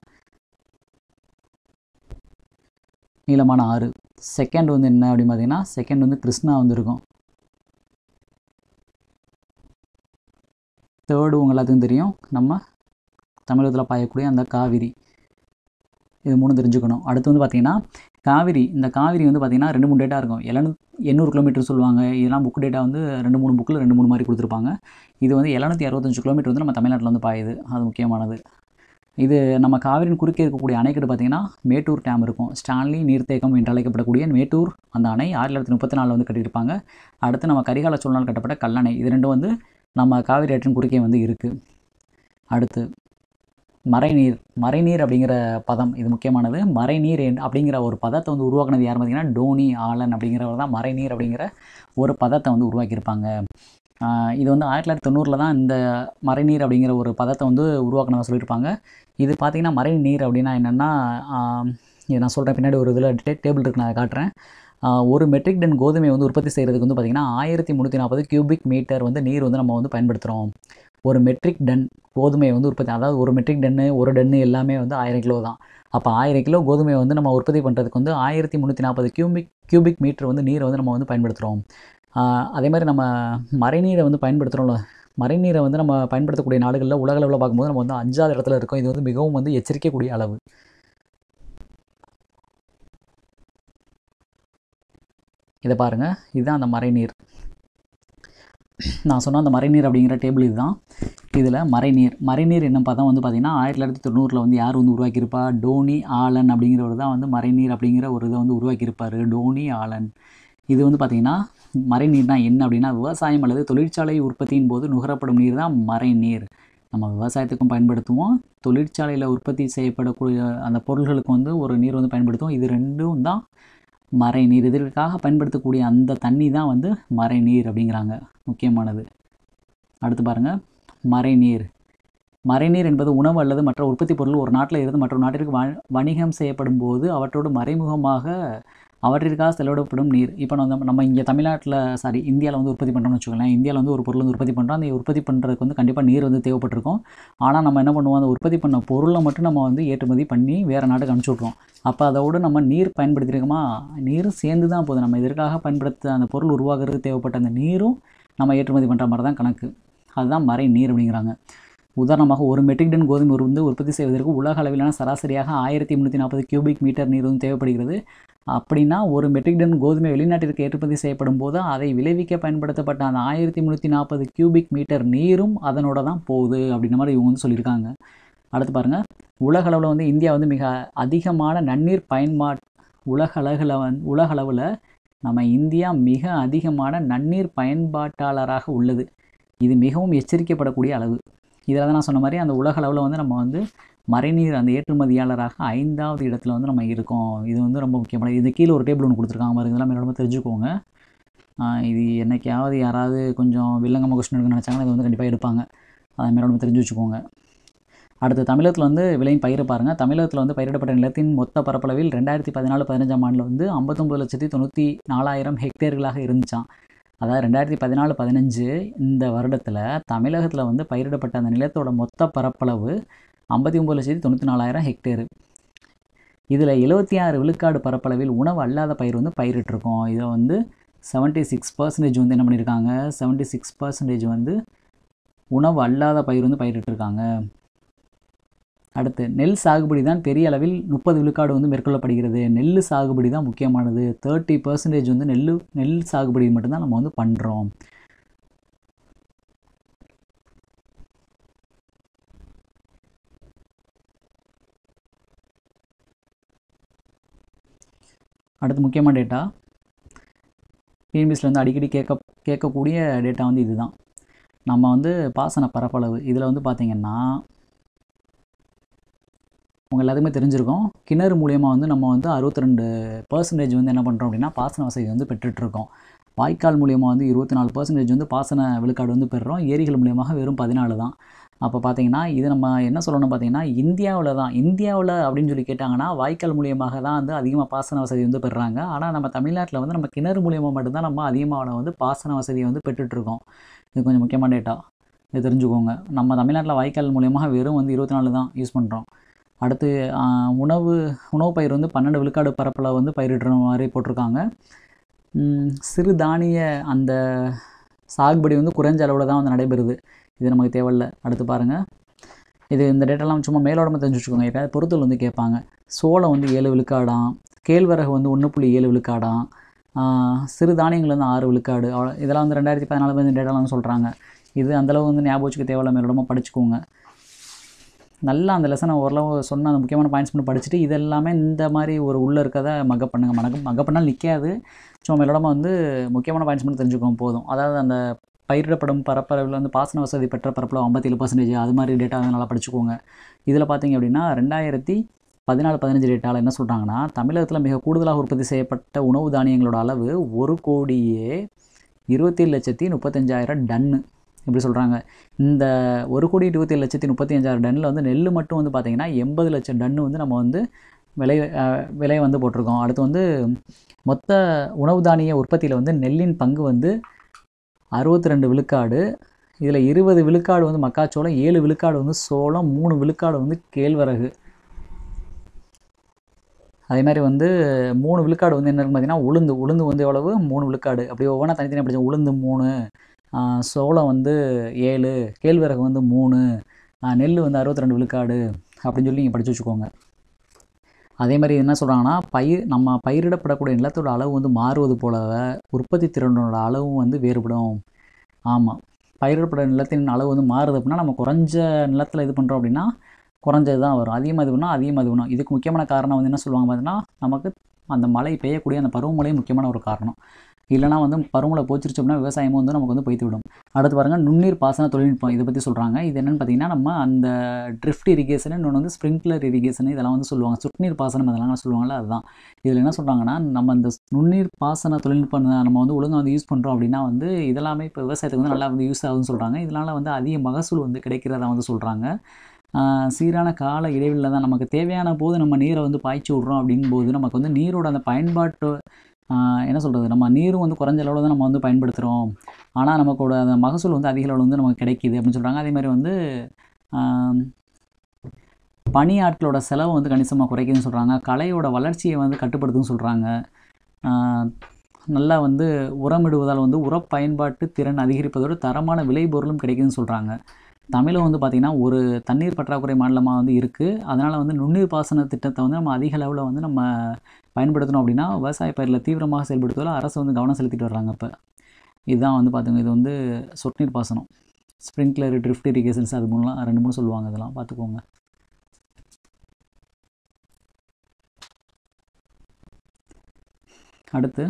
நீளமான ஆறு செகண்ட் வந்து என்ன அப்படின்னு பார்த்தீங்கன்னா செகண்ட் வந்து கிருஷ்ணா வந்து இருக்கும் தேர்டு உங்க எல்லாத்துக்கும் தெரியும் நம்ம தமிழகத்தில் பாயக்கூடிய அந்த காவிரி இது மூணு தெரிஞ்சுக்கணும் அடுத்து வந்து பார்த்திங்கன்னா காவிரி இந்த காவிரி வந்து பார்த்திங்கன்னா ரெண்டு மூணு டேட்டா இருக்கும் எழுநூ எண்ணூறு கிலோமீட்டர் சொல்லுவாங்க இதெல்லாம் புக் டேட்டா வந்து ரெண்டு மூணு புக்கில் ரெண்டு மூணு மாதிரி கொடுத்துருப்பாங்க இது வந்து எழுநூற்றி அறுபத்தஞ்சு கிலோமீட்டர் வந்து நம்ம தமிழ்நாட்டில் வந்து பாயுது அது முக்கியமானது இது நம்ம காவிரியின் குறுக்கே இருக்கக்கூடிய அணைக்கட்டு பார்த்திங்கன்னா மேட்டூர் டேம் இருக்கும் ஸ்டான்லி நீர்த்தேக்கம் என்று அழைக்கப்படக்கூடிய மேட்டூர் அந்த அணை ஆயிரத்தி தொள்ளாயிரத்தி முப்பத்தி நாலில் வந்து கட்டியிருப்பாங்க அடுத்து நம்ம கரிகால சோழனால் கட்டப்பட்ட கல்லணை இது ரெண்டும் வந்து நம்ம காவிரி ஆற்றின் குறுக்கே வந்து இருக்குது அடுத்து மறைநீர் மறைநீர் அப்படிங்கிற பதம் இது முக்கியமானது மறைநீர் என்- அப்படிங்கிற ஒரு பதத்தை வந்து உருவாக்குனது யார் பார்த்தீங்கன்னா டோனி ஆலன் அப்படிங்கிறவர் தான் மறைநீர் அப்படிங்கிற ஒரு பதத்தை வந்து உருவாக்கியிருப்பாங்க ஆஹ் இது வந்து ஆயிரத்தி தொள்ளாயிரத்தி தொண்ணூறில் தான் இந்த மறைநீர் அப்படிங்கிற ஒரு பதத்தை வந்து உருவாக்குனதா சொல்லியிருப்பாங்க இது பார்த்தீங்கன்னா மறைநீர் அப்படின்னா என்னென்னா இது நான் சொல்கிறேன் பின்னாடி ஒரு இதில் டேபிள் இருக்கு நான் அதை காட்டுறேன் ஆஹ் ஒரு மெட்ரிக் டன் கோதுமை வந்து உற்பத்தி செய்கிறதுக்கு வந்து பார்த்திங்கன்னா ஆயிரத்தி முந்நூற்றி நாற்பது கியூபிக் மீட்டர் வந்து நீர் வந்து நம்ம வந்து பயன்படுத்துகிறோம் ஒரு மெட்ரிக் டன் கோதுமையை வந்து உற்பத்தி அதாவது ஒரு மெட்ரிக் டன்னு ஒரு டன்னு எல்லாமே வந்து ஆயிரம் கிலோ தான் அப்போ ஆயிரம் கிலோ கோதுமையை வந்து நம்ம உற்பத்தி பண்ணுறதுக்கு வந்து ஆயிரத்தி முந்நூற்றி நாற்பது கியூபிக் கியூபிக் மீட்டர் வந்து நீரை வந்து நம்ம வந்து பயன்படுத்துகிறோம் அதே மாதிரி நம்ம மறைநீரை வந்து பயன்படுத்துகிறோம்ல மறைநீரை வந்து நம்ம பயன்படுத்தக்கூடிய நாடுகளில் உலக அளவில் பார்க்கும்போது நம்ம வந்து அஞ்சாவது இடத்துல இருக்கோம் இது வந்து மிகவும் வந்து எச்சரிக்கக்கூடிய அளவு இதை பாருங்கள் இதுதான் அந்த மறைநீர் நான் சொன்ன அந்த மறைநீர் அப்படிங்கிற டேபிள் இதுதான் இதில் மறைநீர் மறைநீர் என்ன பதம் வந்து பார்த்திங்கன்னா ஆயிரத்தி தொள்ளாயிரத்தி தொண்ணூறில் வந்து யார் வந்து உருவாக்கியிருப்பா டோனி ஆலன் அப்படிங்கிறவர் தான் வந்து மறைநீர் அப்படிங்கிற ஒரு இதை வந்து உருவாக்கியிருப்பார் டோனி ஆலன் இது வந்து பார்த்திங்கன்னா மறைநீர்னா என்ன அப்படின்னா விவசாயம் அல்லது தொழிற்சாலை உற்பத்தியின் போது நுகரப்படும் நீர் தான் மறைநீர் நம்ம விவசாயத்துக்கும் பயன்படுத்துவோம் தொழிற்சாலையில் உற்பத்தி செய்யப்படக்கூடிய அந்த பொருள்களுக்கு வந்து ஒரு நீர் வந்து பயன்படுத்துவோம் இது ரெண்டும் தான் மறைநீர் இதற்காக பயன்படுத்தக்கூடிய அந்த தண்ணி தான் வந்து மறைநீர் அப்படிங்கிறாங்க முக்கியமானது அடுத்து பாருங்கள் மறைநீர் மறைநீர் என்பது உணவு அல்லது மற்ற உற்பத்தி பொருள் ஒரு நாட்டில் இருந்து மற்றொரு நாட்டிற்கு வ வணிகம் செய்யப்படும் போது அவற்றோடு மறைமுகமாக அவற்றிற்காக செலவிடப்படும் நீர் இப்போ நம்ம நம்ம இங்கே தமிழ்நாட்டில் சாரி இந்தியாவில் வந்து உற்பத்தி பண்ணுறோம்னு வச்சுக்கோங்களேன் இந்தியாவில் வந்து ஒரு பொருள் வந்து உற்பத்தி பண்ணுறோம் அந்த உற்பத்தி பண்ணுறதுக்கு வந்து கண்டிப்பாக நீர் வந்து தேவைப்பட்டிருக்கும் ஆனால் நம்ம என்ன பண்ணுவோம் அந்த உற்பத்தி பண்ண பொருளை மட்டும் நம்ம வந்து ஏற்றுமதி பண்ணி வேறு நாட்டுக்கு அனுப்பிச்சி விட்ருவோம் அப்போ அதோடு நம்ம நீர் பயன்படுத்தியிருக்கோமா நீரும் சேர்ந்து தான் போகுது நம்ம இதற்காக பயன்படுத்த அந்த பொருள் உருவாகிறதுக்கு தேவைப்பட்ட அந்த நீரும் நம்ம ஏற்றுமதி பண்ணுற மாதிரி தான் கணக்கு அதுதான் மறை நீர் அப்படிங்கிறாங்க உதாரணமாக ஒரு மெட்ரிக் டன் கோதுமை வந்து உற்பத்தி செய்வதற்கு உலக அளவிலான சராசரியாக ஆயிரத்தி முந்நூற்றி நாற்பது கியூபிக் மீட்டர் நீர் வந்து தேவைப்படுகிறது அப்படின்னா ஒரு மெட்ரிக் டன் கோதுமை வெளிநாட்டிற்கு ஏற்றுமதி செய்யப்படும் போது அதை விளைவிக்க பயன்படுத்தப்பட்ட அந்த ஆயிரத்தி முந்நூற்றி நாற்பது கியூபிக் மீட்டர் நீரும் அதனோட தான் போகுது அப்படின்ற மாதிரி இவங்க வந்து சொல்லியிருக்காங்க அடுத்து பாருங்கள் உலக அளவில் வந்து இந்தியா வந்து மிக அதிகமான நன்னீர் பயன்பாட் உலக அளவில் வந் உலக அளவில் நம்ம இந்தியா மிக அதிகமான நன்னீர் பயன்பாட்டாளராக உள்ளது இது மிகவும் எச்சரிக்கப்படக்கூடிய அளவு இதில் தான் நான் சொன்ன மாதிரி அந்த உலக அளவில் வந்து நம்ம வந்து மறைநீர் அந்த ஏற்றுமதியாளராக ஐந்தாவது இடத்துல வந்து நம்ம இருக்கோம் இது வந்து ரொம்ப முக்கியமானது இது கீழே ஒரு டேபிள் ஒன்று கொடுத்துருக்காங்க பாருங்க இதெல்லாம் மேலோட தெரிஞ்சுக்கோங்க ஆஹ் இது என்னைக்காவது யாராவது கொஞ்சம் வில்லங்கமாக கொஸ்டின் எடுக்கணும்னு நினச்சாங்கன்னா இது வந்து கண்டிப்பாக எடுப்பாங்க அதை மேலோட தெரிஞ்சு வச்சுக்கோங்க அடுத்து தமிழகத்தில் வந்து விளையும் பயிரை பாருங்கள் தமிழகத்தில் வந்து பயிரிடப்பட்ட நிலத்தின் மொத்த பரப்பளவில் ரெண்டாயிரத்தி பதினாலு பதினஞ்சாம் ஆண்டில் வந்து ஐம்பத்தொம்பது லட்சத்தி தொண்ணூற்றி நாலாயிரம் ஹெக்டேர்களாக இருந்துச்சான் அதாவது ரெண்டாயிரத்தி பதினாலு பதினஞ்சு இந்த வருடத்தில் தமிழகத்தில் வந்து பயிரிடப்பட்ட அந்த நிலத்தோட மொத்த பரப்பளவு ஐம்பத்தி ஒம்பது லட்சத்தி தொண்ணூற்றி நாலாயிரம் ஹெக்டேரு இதில் எழுபத்தி ஆறு விழுக்காடு பரப்பளவில் உணவு அல்லாத பயிர் வந்து பயிரிட்டிருக்கோம் இதில் வந்து செவன்ட்டி சிக்ஸ் பர்சன்டேஜ் வந்து என்ன பண்ணியிருக்காங்க செவன்ட்டி சிக்ஸ் பர்சன்டேஜ் வந்து உணவு அல்லாத பயிர் வந்து பயிரிட்டிருக்காங்க அடுத்து நெல் சாகுபடி தான் பெரிய அளவில் முப்பது விழுக்காடு வந்து மேற்கொள்ளப்படுகிறது நெல் சாகுபடி தான் முக்கியமானது தேர்ட்டி பர்சன்டேஜ் வந்து நெல் நெல் சாகுபடி மட்டும்தான் நம்ம வந்து பண்ணுறோம் அடுத்து முக்கியமான டேட்டா டிஎன்பிஎஸ்சில் வந்து அடிக்கடி கேட்க கேட்கக்கூடிய டேட்டா வந்து இதுதான் நம்ம வந்து பாசன பரப்பளவு இதில் வந்து பார்த்திங்கன்னா உங்கள் எல்லாத்துக்குமே தெரிஞ்சிருக்கும் கிணறு மூலியமாக வந்து நம்ம வந்து அறுபத்தி ரெண்டு பர்சன்டேஜ் வந்து என்ன பண்ணுறோம் அப்படின்னா பாசன வசதி வந்து பெற்றுட்ருக்கோம் வாய்க்கால் மூலியமாக வந்து இருபத்தி நாலு பர்சன்டேஜ் வந்து பாசன விழுக்காடு வந்து பெறுறோம் ஏரிகள் மூலியமாக வெறும் பதினாலு தான் அப்போ பார்த்தீங்கன்னா இது நம்ம என்ன சொல்லணும் பார்த்தீங்கன்னா இந்தியாவில் தான் இந்தியாவில் அப்படின்னு சொல்லி கேட்டாங்கன்னா வாய்க்கால் மூலியமாக தான் வந்து அதிகமாக பாசன வசதி வந்து பெறுறாங்க ஆனால் நம்ம தமிழ்நாட்டில் வந்து நம்ம கிணறு மூலியமாக மட்டும்தான் நம்ம அதிகமான வந்து பாசன வசதியை வந்து பெற்றுட்ருக்கோம் இது கொஞ்சம் முக்கியமான டேட்டா இது தெரிஞ்சுக்கோங்க நம்ம தமிழ்நாட்டில் வாய்க்கால் மூலியமாக வெறும் வந்து இருபத்தி நாலு தான் யூஸ் பண்ணுறோம் அடுத்து ஆஹ், உணவு உணவு பயிர் வந்து பன்னெண்டு விழுக்காடு பரப்பில் வந்து பயிரிடுற மாதிரி போட்டிருக்காங்க ம், சிறு தானிய அந்த சாகுபடி வந்து குறைஞ்ச அளவில் தான் வந்து நடைபெறுது இது நமக்கு தேவையில்ல அடுத்து பாருங்கள் இது இந்த டேட்டாலாம் சும்மா மேலோடமாக தெரிஞ்சு வச்சுக்கோங்க எப்பயாவது பொருத்தல் வந்து கேட்பாங்க சோளம் வந்து ஏழு விழுக்காடாம் கேழ்வரகு வந்து ஒன்று புள்ளி ஏழு விழுக்காடாம் ஆஹ், சிறு தானியங்கள் வந்து ஆறு விழுக்காடு அவ்வளோ இதெல்லாம் வந்து ரெண்டாயிரத்தி பதினாலு பதினஞ்சு டேட்டாலாம் வந்து சொல்கிறாங்க இது அந்தளவு வந்து ஞாபகம் வச்சுக்க தேவையில்ல மேலோடமாக படிச்சுக்கோங்க நல்லா அந்த லெசனை ஓரளவு சொன்ன அந்த முக்கியமான பாயிண்ட்ஸ் மட்டும் படிச்சுட்டு இது எல்லாமே இந்த மாதிரி ஒரு உள்ளே இருக்கதை மக்கப் பண்ணுங்க மனக்கு மக்கப் பண்ணால் நிற்காது சும்மா மேலோடமாக வந்து முக்கியமான பாயிண்ட்ஸ் மட்டும் தெரிஞ்சுக்கோங்க போதும் அதாவது அந்த பயிரிடப்படும் பரப்பளவில் வந்து பாசன வசதி பெற்ற பரப்பளவு ஐம்பத்தேழு பர்சன்டேஜ் அது மாதிரி டேட்டா வந்து நல்லா படிச்சுக்கோங்க இதில் பார்த்தீங்க அப்படின்னா ரெண்டாயிரத்தி பதினாலு பதினஞ்சு டேட்டாவில் என்ன சொல்கிறாங்கன்னா தமிழகத்தில் மிக கூடுதலாக உற்பத்தி செய்யப்பட்ட உணவு தானியங்களோட அளவு ஒரு கோடியே இருபத்தேழு லட்சத்தி முப்பத்தஞ்சாயிரம் டன்னு இப்படி சொல்கிறாங்க இந்த ஒரு கோடி இருபத்தேழு லட்சத்தி முப்பத்தி அஞ்சாயிரம் டன்னில் வந்து நெல் மட்டும் வந்து பார்த்திங்கன்னா எண்பது லட்சம் டன்னு வந்து நம்ம வந்து விலை அஹ், விலை வந்து போட்டிருக்கோம் அடுத்து வந்து மொத்த உணவு தானிய உற்பத்தியில் வந்து நெல்லின் பங்கு வந்து அறுபத்தி ரெண்டு விழுக்காடு இதில் இருபது விழுக்காடு வந்து மக்காச்சோளம் ஏழு விழுக்காடு வந்து சோளம் மூணு விழுக்காடு வந்து கேழ்வரகு அதே மாதிரி வந்து மூணு விழுக்காடு வந்து என்ன பார்த்தீங்கன்னா உளுந்து உளுந்து வந்து எவ்வளவு மூணு விழுக்காடு அப்படி ஒவ்வொன்றா தனித்தனியாக படித்தோம் உளுந்து மூணு ஆஹ் சோளம் வந்து ஏழு கேழ்வரகு வந்து மூணு ஆஹ் நெல் வந்து அறுபத்தி ரெண்டு விழுக்காடு அப்படின்னு சொல்லி நீங்கள் படித்து வச்சுக்கோங்க அதே மாதிரி என்ன சொல்கிறாங்கன்னா பயிர் நம்ம பயிரிடப்படக்கூடிய நிலத்தோட அளவு வந்து மாறுவது போலவே உற்பத்தி திறனோட அளவும் வந்து வேறுபடும் ஆமாம் பயிரிடப்பட நிலத்தின் அளவு வந்து மாறுது அப்படின்னா நம்ம குறைஞ்ச நிலத்தில் இது பண்ணுறோம் அப்படின்னா குறைஞ்சது தான் வரும் அதிகமாக இது பண்ணால் அதிகமாக இது பண்ணணும் இதுக்கு முக்கியமான காரணம் வந்து என்ன சொல்லுவாங்க பார்த்தீங்கன்னா நமக்கு அந்த மழை பெய்யக்கூடிய அந்த பருவமழை முக்கியமான ஒரு காரணம் இல்லைனா வந்து பருவமழை போச்சிருச்சு அப்படின்னா விவசாயமும் வந்து நமக்கு வந்து போய்த்து விடும் அடுத்து பாருங்கள் நுண்ணீர் பாசன தொழில்நுட்பம் இதை பற்றி சொல்கிறாங்க இது என்னென்னு பார்த்தீங்கன்னா நம்ம அந்த ட்ரிஃப்ட் இரிகேஷன் இன்னொன்று வந்து ஸ்ப்ரிங்க்லர் இரிகேஷன் இதெல்லாம் வந்து சொல்லுவாங்க சொட்டுநீர் பாசனம் இதெல்லாம் சொல்லுவாங்கல்ல அதுதான் இதில் என்ன சொல்கிறாங்கன்னா நம்ம இந்த நுண்ணீர் பாசன தொழில்நுட்பம் நம்ம வந்து ஒழுங்காக வந்து யூஸ் பண்ணுறோம் அப்படின்னா வந்து இதெல்லாமே இப்போ விவசாயத்துக்கு வந்து நல்லா வந்து யூஸ் ஆகுதுன்னு சொல்கிறாங்க இதனால் வந்து அதிக மகசூல் வந்து கிடைக்கிறதா வந்து சொல்கிறாங்க ஆஹ் சீரான கால இடைவெளியில் தான் நமக்கு தேவையான போது நம்ம நீரை வந்து பாய்ச்சி விட்றோம் அப்படின் போது நமக்கு வந்து நீரோட அந்த பயன்பாட்டு ஆஹ் என்ன சொல்கிறது நம்ம நீரும் வந்து குறைஞ்ச அளவில் தான் நம்ம வந்து பயன்படுத்துகிறோம் ஆனால் நமக்கோட அந்த மகசூல் வந்து அதிக அளவில் வந்து நமக்கு கிடைக்கிது அப்படின்னு சொல்கிறாங்க அதே மாதிரி வந்து ஆஹ் பணி ஆட்களோட செலவு வந்து கணிசமாக குறைக்குதுன்னு சொல்கிறாங்க கலையோட வளர்ச்சியை வந்து கட்டுப்படுத்துன்னு சொல்கிறாங்க நல்லா வந்து உரமிடுவதால் வந்து உர பயன்பாட்டு திறன் அதிகரிப்பதோடு தரமான விளைபொருளும் கிடைக்குதுன்னு சொல்கிறாங்க தமிழகம் வந்து பார்த்திங்கன்னா ஒரு தண்ணீர் பற்றாக்குறை மாநிலமாக வந்து இருக்குது அதனால் வந்து நுண்ணீர் பாசன திட்டத்தை வந்து நம்ம அதிக அளவில் வந்து நம்ம பயன்படுத்தணும் அப்படின்னா விவசாய பயிரில் தீவிரமாக செயல்படுத்துவதில் அரசு வந்து கவனம் செலுத்திட்டு வர்றாங்க இப்போ இதுதான் வந்து பார்த்துங்க இது வந்து சொட்டு நீர் பாசனம் ஸ்ப்ரிங்க்லர் ட்ரிஃப்ட் இரிகேஷன்ஸ் அது மூணுலாம் ரெண்டு மூணு சொல்லுவாங்க இதெல்லாம் பார்த்துக்கோங்க அடுத்து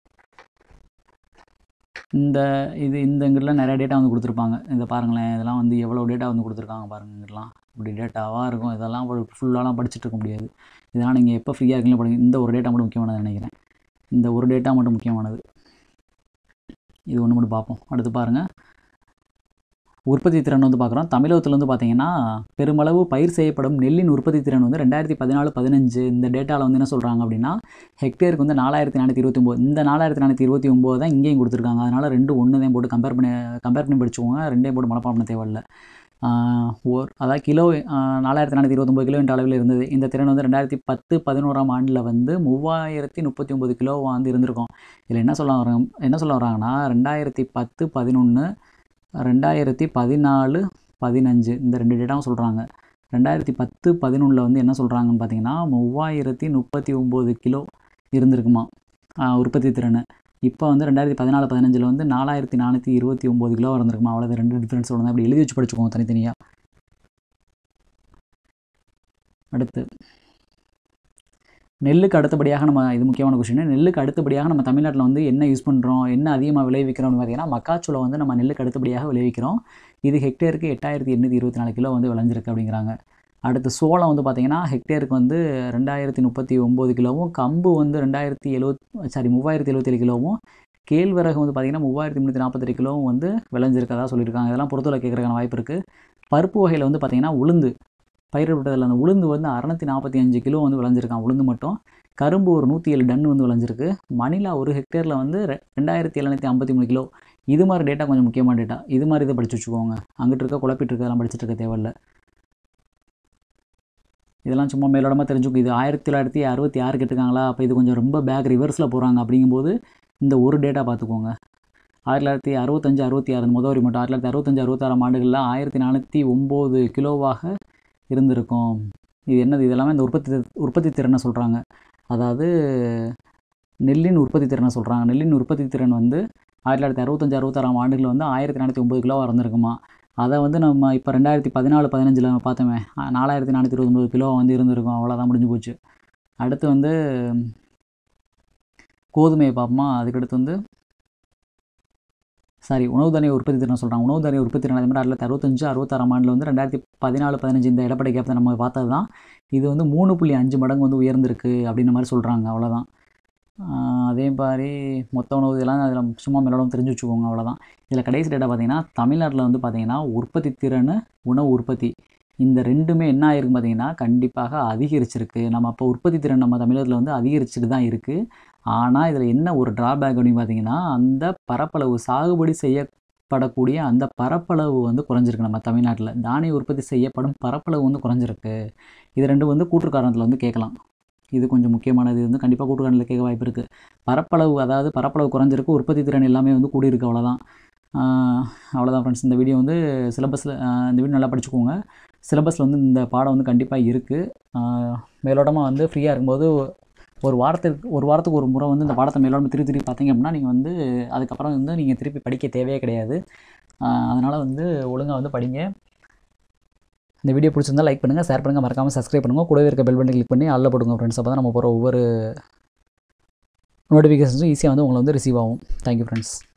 இந்த இது இந்த இங்கிட்டலாம் நிறைய டேட்டா வந்து கொடுத்துருப்பாங்க இதை பாருங்களேன் இதெல்லாம் வந்து எவ்வளோ டேட்டா வந்து கொடுத்துருக்காங்க பாருங்க இங்கிட்டலாம் இப்படி டேட்டாவாக இருக்கும் இதெல்லாம் ஃபுல்லாலாம் படிச்சுட்டு இருக்க முடியாது இதெல்லாம் நீங்கள் எப்போ ஃப்ரீயாக இருக்கீங்களோ படிங்க இந்த ஒரு டேட்டா மட்டும் முக்கியமானது நினைக்கிறேன் இந்த ஒரு டேட்டா மட்டும் முக்கியமானது இது ஒன்று மட்டும் பார்ப்போம் அடுத்து பாருங்கள் உற்பத்தி திறன் வந்து பார்க்குறோம் தமிழகத்தில் வந்து பார்த்தீங்கன்னா பெருமளவு பயிர் செய்யப்படும் நெல்லின் உற்பத்தி திறன் வந்து ரெண்டாயிரத்தி பதினாலு பதினஞ்சு இந்த டேட்டாவில் வந்து என்ன சொல்கிறாங்க அப்படின்னா ஹெக்டேருக்கு வந்து நாலாயிரத்தி நானூற்றி இருபத்தி ஒம்பது இந்த நாலாயிரத்தி நானூற்றி இருபத்தி ஒம்பது தான் இங்கேயும் கொடுத்துருக்காங்க அதனால் ரெண்டு ஒன்று தான் போட்டு கம்பேர் பண்ணி கம்பேர் பண்ணி படிச்சுக்கோங்க ரெண்டே போட்டு மனப்பாடம் பண்ண தேவையில்ல ஓர் அதாவது கிலோ நாலாயிரத்தி நானூற்றி இருபத்தொம்பது கிலோ என்ற அளவில் இருந்தது இந்த திறன் வந்து ரெண்டாயிரத்தி பத்து பதினோராம் ஆண்டில் வந்து மூவாயிரத்தி முப்பத்தி ஒம்பது கிலோ வந்து இருந்திருக்கும் இதில் என்ன சொல்ல வராங்க என்ன சொல்ல வராங்கன்னா ரெண்டாயிரத்தி பத்து பதினொன்று ரெண்டாயிரத்தி பதினாலு பதினஞ்சு இந்த ரெண்டு டேட்டாவும் சொல்கிறாங்க ரெண்டாயிரத்தி பத்து பதினொன்றில் வந்து என்ன சொல்கிறாங்கன்னு பார்த்தீங்கன்னா மூவாயிரத்தி முப்பத்தி ஒம்பது கிலோ இருந்திருக்குமா ஆஹ் உற்பத்தி திறன் இப்போ வந்து ரெண்டாயிரத்தி பதினாலு பதினஞ்சில் வந்து நாலாயிரத்தி நானூற்றி இருபத்தி ஒம்பது கிலோ இருந்திருக்குமா அவ்வளோ ரெண்டு டிஃப்ரென்ஸ் ஒன்று அப்படி எழுதி வச்சு படிச்சுக்கோங்க தனித்தனியாக அடுத்து நெல்லுக்கு அடுத்தபடியாக நம்ம இது முக்கியமான கொஷின் நெல்லுக்கு அடுத்தபடியாக நம்ம தமிழ்நாட்டில் வந்து என்ன யூஸ் பண்ணுறோம் என்ன அதிகமாக விளைவிக்கிறோம்னு பார்த்தீங்கன்னா மக்காச்சோளம் வந்து நம்ம நெல்லுக்கு அடுத்தபடியாக விளைவிக்கிறோம் இது ஹெக்டேருக்கு எட்டாயிரத்தி எண்ணூற்றி இருபத்தி நாலு கிலோ வந்து விளைஞ்சிருக்கு அப்படிங்கிறாங்க அடுத்து சோளம் வந்து பார்த்திங்கன்னா ஹெக்டேருக்கு வந்து ரெண்டாயிரத்தி முப்பத்தி ஒம்பது கிலோவும் கம்பு வந்து ரெண்டாயிரத்தி எழுவத் சாரி மூவாயிரத்தி எழுபத்தேழு கிலோவும் கேழ்வரகு வந்து பார்த்திங்கன்னா மூவாயிரத்தி முந்நூற்றி நாற்பத்தெட்டு கிலோவும் வந்து விளைஞ்சிருக்கதா சொல்லியிருக்காங்க இதெல்லாம் பொறுத்தவரை கேட்குறதுக்கான வாய்ப்பு இருக்குது பருப்பு வகையில் வந்து பார்த்திங்கன்னா உளுந்து பயிரிடப்பட்டதில் அந்த உளுந்து வந்து அறநூற்றி நாற்பத்தி அஞ்சு கிலோ வந்து விளைஞ்சிருக்கான் உளுந்து மட்டும் கரும்பு ஒரு நூற்றி ஏழு டன் வந்து விளைஞ்சிருக்கு மணிலா ஒரு ஹெக்டேரில் வந்து ரெ- ரெண்டாயிரத்தி எழுநூற்றி ஐம்பத்தி மூணு கிலோ இது மாதிரி டேட்டா கொஞ்சம் முக்கியமான டேட்டா இது மாதிரி இதை படிச்சு வச்சுக்கோங்க அங்கிட்டு இருக்க குழப்பிட்டு இருக்கதெல்லாம் படிச்சுட்டு இருக்க தேவையில்ல இதெல்லாம் சும்மா மேலோடமாக தெரிஞ்சுக்கும் இது ஆயிரத்தி தொள்ளாயிரத்தி அறுபத்தி ஆறு கேட்டிருக்காங்களா அப்போ இது கொஞ்சம் ரொம்ப பேக் ரிவர்ஸில் போகிறாங்க அப்படிங்கும்போது இந்த ஒரு டேட்டா பார்த்துக்கோங்க ஆயிரத்தி தொள்ளாயிரத்தி அறுபத்தஞ்சு அறுபத்தி ஆறு இந்த முதல் வரி மட்டும் ஆயிரத்தி தொள்ளாயிரத்தி அறுபத்தஞ்சு அறுபத்தாறாம் ஆண்டுகளில் ஆயிரத்தி நானூற்றி ஒம்பது கிலோவாக இருந்திருக்கும் இது என்னது இது எல்லாமே இந்த உற்பத்தி தி- உற்பத்தி திறனை சொல்கிறாங்க அதாவது நெல்லின் உற்பத்தி திறனை சொல்கிறாங்க நெல்லின் உற்பத்தி திறன் வந்து ஆயிரத்தி தொள்ளாயிரத்தி அறுபத்தஞ்சு அறுபத்தாறாம் ஆண்டுகளில் வந்து ஆயிரத்தி நானூற்றி ஒம்பது கிலோவாக இருந்திருக்குமா அதை வந்து நம்ம இப்போ ரெண்டாயிரத்தி பதினாலு பதினஞ்சில் பார்த்தோமே அஹ் நாலாயிரத்தி நானூற்றி இருபத்தொம்பது கிலோ வந்து இருந்திருக்கும் அவ்வளோதான் முடிஞ்சு போச்சு அடுத்து வந்து கோதுமையை பார்ப்போமா அதுக்கடுத்து வந்து சாரி உணவு தானிய உற்பத்தி திறன் சொல்கிறாங்க உணவு தானிய உற்பத்தி திறன் அதே மாதிரி ஆயிரத்தி அறுபத்தஞ்சு அறுபத்தாறாம் ஆண்டில் வந்து ரெண்டாயிரத்தி பதினாலு பதினஞ்சு இந்த இடப்படை கேப்பை நம்ம பார்த்தது தான் இது வந்து மூணு புள்ளி அஞ்சு மடங்கு வந்து உயர்ந்திருக்கு அப்படின்ற மாதிரி சொல்கிறாங்க அவ்வளோதான் ஆஹ் அதே மாதிரி மொத்த உணவு இதெல்லாம் அதில் சும்மா மேலோட தெரிஞ்சு வச்சுக்கோங்க அவ்வளோதான் இதில் கடைசி டேட்டா பார்த்தீங்கன்னா தமிழ்நாட்டில் வந்து பார்த்தீங்கன்னா உற்பத்தி திறன் உணவு உற்பத்தி இந்த ரெண்டுமே என்ன ஆயிருக்கு பார்த்தீங்கன்னா கண்டிப்பாக அதிகரிச்சிருக்கு நம்ம அப்போ உற்பத்தி திறன் நம்ம தமிழகத்தில் வந்து அதிகரிச்சுட்டு தான் இருக்குது ஆனால் இதில் என்ன ஒரு ட்ராபேக் அப்படின்னு பார்த்தீங்கன்னா அந்த பரப்பளவு சாகுபடி செய்யப்படக்கூடிய அந்த பரப்பளவு வந்து குறைஞ்சிருக்கு நம்ம தமிழ்நாட்டில் தானிய உற்பத்தி செய்யப்படும் பரப்பளவு வந்து குறைஞ்சிருக்கு இது ரெண்டும் வந்து கூற்றுக்காரணத்தில் வந்து கேட்கலாம் இது கொஞ்சம் முக்கியமானது இது வந்து கண்டிப்பாக கூட்டுக்காரனில் கேட்க வாய்ப்பு இருக்குது பரப்பளவு அதாவது பரப்பளவு குறைஞ்சிருக்கு உற்பத்தி திறன் எல்லாமே வந்து கூடியிருக்கு அவ்வளோதான் ஆஹ் அவ்வளோதான் ஃப்ரெண்ட்ஸ் இந்த வீடியோ வந்து சிலபஸில் இந்த வீடியோ நல்லா படிச்சுக்கோங்க சிலபஸில் வந்து இந்த பாடம் வந்து கண்டிப்பாக இருக்குது மேலோட்டமாக வந்து ஃப்ரீயாக இருக்கும்போது ஒரு வாரத்துக்கு ஒரு வாரத்துக்கு ஒரு முறை வந்து இந்த பாடத்தை மேலோட்டமாக திருப்பி திருப்பி பார்த்தீங்க அப்படின்னா நீங்கள் வந்து அதுக்கப்புறம் வந்து நீங்கள் திருப்பி படிக்க தேவையே கிடையாது அதனால் வந்து ஒழுங்காக வந்து படிங்க இந்த வீடியோ பிடிச்சிருந்தா லைக் பண்ணுங்கள் ஷேர் பண்ணுங்கள் மறக்காமல் சப்ஸ்கிரைப் பண்ணுங்கள் கூடவே இருக்க பெல் பட்டன் கிளிக் பண்ணி அல்ல போடுங்க ஃப்ரெண்ட்ஸ் அப்போ தான் நம்ம போகிற ஒவ்வொரு நோட்டிஃபிகேஷன்ஸும் ஈஸியாக வந்து உங்களை வந்து ரிசீவ் ஆகும் தேங்க்யூ ஃப்ரெண்ட்ஸ்